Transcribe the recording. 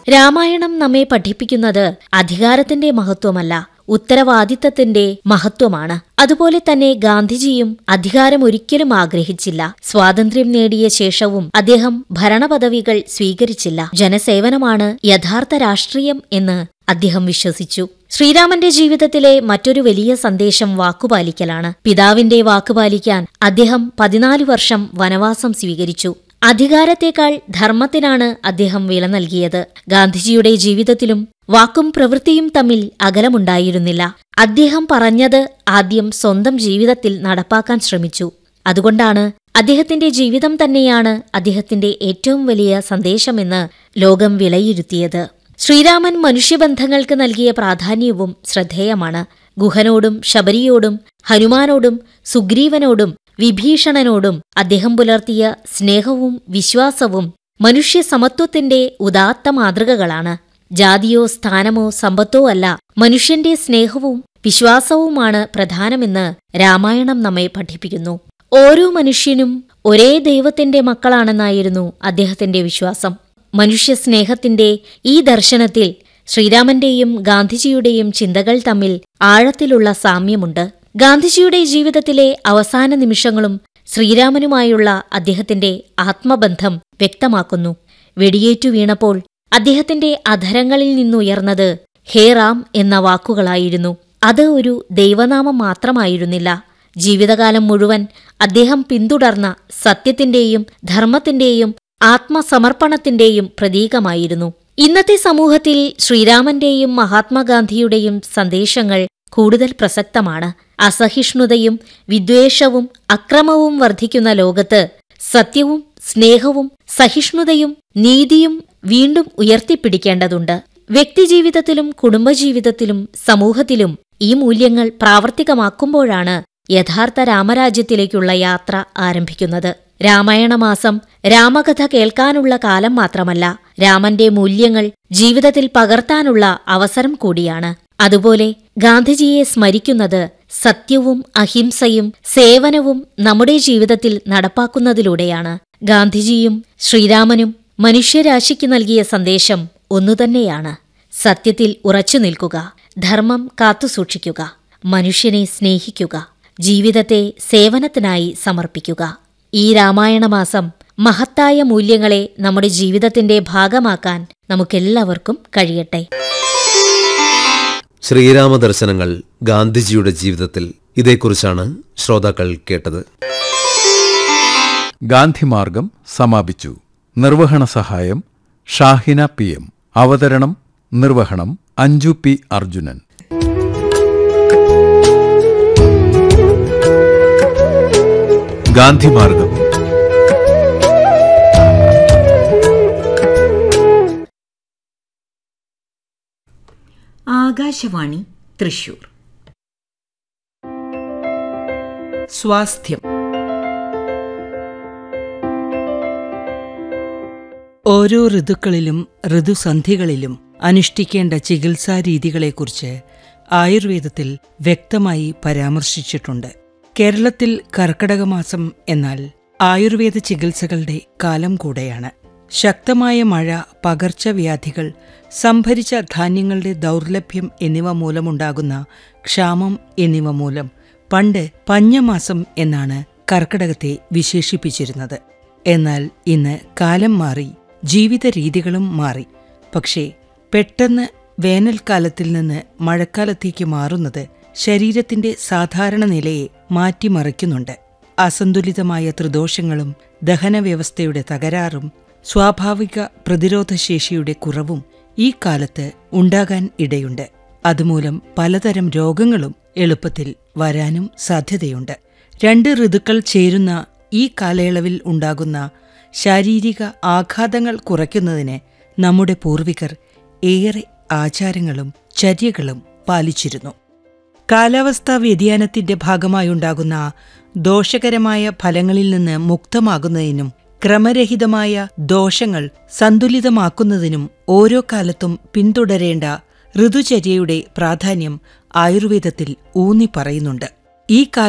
രാമായണം നമ്മെ പഠിപ്പിക്കുന്നത് അധികാരത്തിന്റെ മഹത്വമല്ല ഉത്തരവാദിത്തത്തിന്റെ മഹത്വമാണ് അതുപോലെ തന്നെ ഗാന്ധിജിയും അധികാരം ഒരിക്കലും ആഗ്രഹിച്ചില്ല സ്വാതന്ത്ര്യം നേടിയ ശേഷവും അദ്ദേഹം ഭരണപദവികൾ സ്വീകരിച്ചില്ല ജനസേവനമാണ് യഥാർത്ഥ രാഷ്ട്രീയം എന്ന് അദ്ദേഹം വിശ്വസിച്ചു ശ്രീരാമന്റെ ജീവിതത്തിലെ മറ്റൊരു വലിയ സന്ദേശം വാക്കുപാലിക്കലാണ് പിതാവിന്റെ വാക്കുപാലിക്കാൻ അദ്ദേഹം പതിനാല് വർഷം വനവാസം സ്വീകരിച്ചു അധികാരത്തേക്കാൾ ധർമ്മത്തിനാണ് അദ്ദേഹം വില നൽകിയത് ഗാന്ധിജിയുടെ ജീവിതത്തിലും വാക്കും പ്രവൃത്തിയും തമ്മിൽ അകലമുണ്ടായിരുന്നില്ല അദ്ദേഹം പറഞ്ഞത് ആദ്യം സ്വന്തം ജീവിതത്തിൽ നടപ്പാക്കാൻ ശ്രമിച്ചു അതുകൊണ്ടാണ് അദ്ദേഹത്തിന്റെ ജീവിതം തന്നെയാണ് അദ്ദേഹത്തിന്റെ ഏറ്റവും വലിയ സന്ദേശമെന്ന് ലോകം വിലയിരുത്തിയത് ശ്രീരാമൻ മനുഷ്യബന്ധങ്ങൾക്ക് നൽകിയ പ്രാധാന്യവും ശ്രദ്ധേയമാണ് ഗുഹനോടും ശബരിയോടും ഹനുമാനോടും സുഗ്രീവനോടും വിഭീഷണനോടും അദ്ദേഹം പുലർത്തിയ സ്നേഹവും വിശ്വാസവും മനുഷ്യ സമത്വത്തിന്റെ ഉദാത്ത മാതൃകകളാണ് ജാതിയോ സ്ഥാനമോ സമ്പത്തോ അല്ല മനുഷ്യന്റെ സ്നേഹവും വിശ്വാസവുമാണ് പ്രധാനമെന്ന് രാമായണം നമ്മെ പഠിപ്പിക്കുന്നു ഓരോ മനുഷ്യനും ഒരേ ദൈവത്തിന്റെ മക്കളാണെന്നായിരുന്നു അദ്ദേഹത്തിന്റെ വിശ്വാസം മനുഷ്യസ്നേഹത്തിന്റെ ഈ ദർശനത്തിൽ ശ്രീരാമന്റെയും ഗാന്ധിജിയുടെയും ചിന്തകൾ തമ്മിൽ ആഴത്തിലുള്ള സാമ്യമുണ്ട് ഗാന്ധിജിയുടെ ജീവിതത്തിലെ അവസാന നിമിഷങ്ങളും ശ്രീരാമനുമായുള്ള അദ്ദേഹത്തിന്റെ ആത്മബന്ധം വ്യക്തമാക്കുന്നു വെടിയേറ്റു വീണപ്പോൾ അദ്ദേഹത്തിന്റെ അധരങ്ങളിൽ നിന്നുയർന്നത് ഹേ റാം എന്ന വാക്കുകളായിരുന്നു അത് ഒരു ദൈവനാമം മാത്രമായിരുന്നില്ല ജീവിതകാലം മുഴുവൻ അദ്ദേഹം പിന്തുടർന്ന സത്യത്തിന്റെയും ധർമ്മത്തിന്റെയും ആത്മസമർപ്പണത്തിന്റെയും പ്രതീകമായിരുന്നു ഇന്നത്തെ സമൂഹത്തിൽ ശ്രീരാമന്റെയും മഹാത്മാഗാന്ധിയുടെയും സന്ദേശങ്ങൾ കൂടുതൽ പ്രസക്തമാണ് അസഹിഷ്ണുതയും വിദ്വേഷവും അക്രമവും വർദ്ധിക്കുന്ന ലോകത്ത് സത്യവും സ്നേഹവും സഹിഷ്ണുതയും നീതിയും വീണ്ടും ഉയർത്തിപ്പിടിക്കേണ്ടതുണ്ട് വ്യക്തിജീവിതത്തിലും കുടുംബജീവിതത്തിലും സമൂഹത്തിലും ഈ മൂല്യങ്ങൾ പ്രാവർത്തികമാക്കുമ്പോഴാണ് യഥാർത്ഥ രാമരാജ്യത്തിലേക്കുള്ള യാത്ര ആരംഭിക്കുന്നത് രാമായണമാസം രാമകഥ കേൾക്കാനുള്ള കാലം മാത്രമല്ല രാമന്റെ മൂല്യങ്ങൾ ജീവിതത്തിൽ പകർത്താനുള്ള അവസരം കൂടിയാണ് അതുപോലെ ഗാന്ധിജിയെ സ്മരിക്കുന്നത് സത്യവും അഹിംസയും സേവനവും നമ്മുടെ ജീവിതത്തിൽ നടപ്പാക്കുന്നതിലൂടെയാണ് ഗാന്ധിജിയും ശ്രീരാമനും മനുഷ്യരാശിക്ക് നൽകിയ സന്ദേശം ഒന്നുതന്നെയാണ് സത്യത്തിൽ ഉറച്ചു നിൽക്കുക ധർമ്മം കാത്തുസൂക്ഷിക്കുക മനുഷ്യനെ സ്നേഹിക്കുക ജീവിതത്തെ സേവനത്തിനായി സമർപ്പിക്കുക ഈ രാമായണമാസം മഹത്തായ മൂല്യങ്ങളെ നമ്മുടെ ജീവിതത്തിന്റെ ഭാഗമാക്കാൻ നമുക്കെല്ലാവർക്കും കഴിയട്ടെ ശ്രീരാമ ദർശനങ്ങൾ ഗാന്ധിജിയുടെ ജീവിതത്തിൽ ഇതേക്കുറിച്ചാണ് ശ്രോതാക്കൾ കേട്ടത് ഗാന്ധിമാർഗം സമാപിച്ചു നിർവഹണ സഹായം ഷാഹിന പി എം അവതരണം നിർവഹണം അഞ്ജു പി അർജുനൻ ഗാന്ധിമാർഗം ആകാശവാണി തൃശൂർ സ്വാസ്ഥ്യം ഓരോ ഋതുക്കളിലും ഋതുസന്ധികളിലും അനുഷ്ഠിക്കേണ്ട ചികിത്സാരീതികളെക്കുറിച്ച് ആയുർവേദത്തിൽ വ്യക്തമായി പരാമർശിച്ചിട്ടുണ്ട് കേരളത്തിൽ കർക്കടകമാസം എന്നാൽ ആയുർവേദ ചികിത്സകളുടെ കാലം കൂടെയാണ് ശക്തമായ മഴ പകർച്ചവ്യാധികൾ സംഭരിച്ച ധാന്യങ്ങളുടെ ദൗർലഭ്യം എന്നിവ മൂലമുണ്ടാകുന്ന ക്ഷാമം എന്നിവ മൂലം പണ്ട് പഞ്ഞമാസം എന്നാണ് കർക്കടകത്തെ വിശേഷിപ്പിച്ചിരുന്നത് എന്നാൽ ഇന്ന് കാലം മാറി ജീവിത രീതികളും മാറി പക്ഷേ പെട്ടെന്ന് വേനൽക്കാലത്തിൽ നിന്ന് മഴക്കാലത്തേക്ക് മാറുന്നത് ശരീരത്തിന്റെ സാധാരണ നിലയെ മാറ്റിമറിക്കുന്നുണ്ട് അസന്തുലിതമായ ത്രിദോഷങ്ങളും ദഹനവ്യവസ്ഥയുടെ തകരാറും സ്വാഭാവിക പ്രതിരോധശേഷിയുടെ കുറവും ഈ കാലത്ത് ഉണ്ടാകാൻ ഇടയുണ്ട് അതുമൂലം പലതരം രോഗങ്ങളും എളുപ്പത്തിൽ വരാനും സാധ്യതയുണ്ട് രണ്ട് ഋതുക്കൾ ചേരുന്ന ഈ കാലയളവിൽ ഉണ്ടാകുന്ന ശാരീരിക ആഘാതങ്ങൾ കുറയ്ക്കുന്നതിന് നമ്മുടെ പൂർവികർ ഏറെ ആചാരങ്ങളും ചര്യകളും പാലിച്ചിരുന്നു കാലാവസ്ഥാ വ്യതിയാനത്തിന്റെ ഭാഗമായുണ്ടാകുന്ന ദോഷകരമായ ഫലങ്ങളിൽ നിന്ന് മുക്തമാകുന്നതിനും ക്രമരഹിതമായ ദോഷങ്ങൾ സന്തുലിതമാക്കുന്നതിനും ഓരോ കാലത്തും പിന്തുടരേണ്ട ഋതുചര്യയുടെ പ്രാധാന്യം ആയുർവേദത്തിൽ ഊന്നി പറയുന്നുണ്ട് ഈ കാല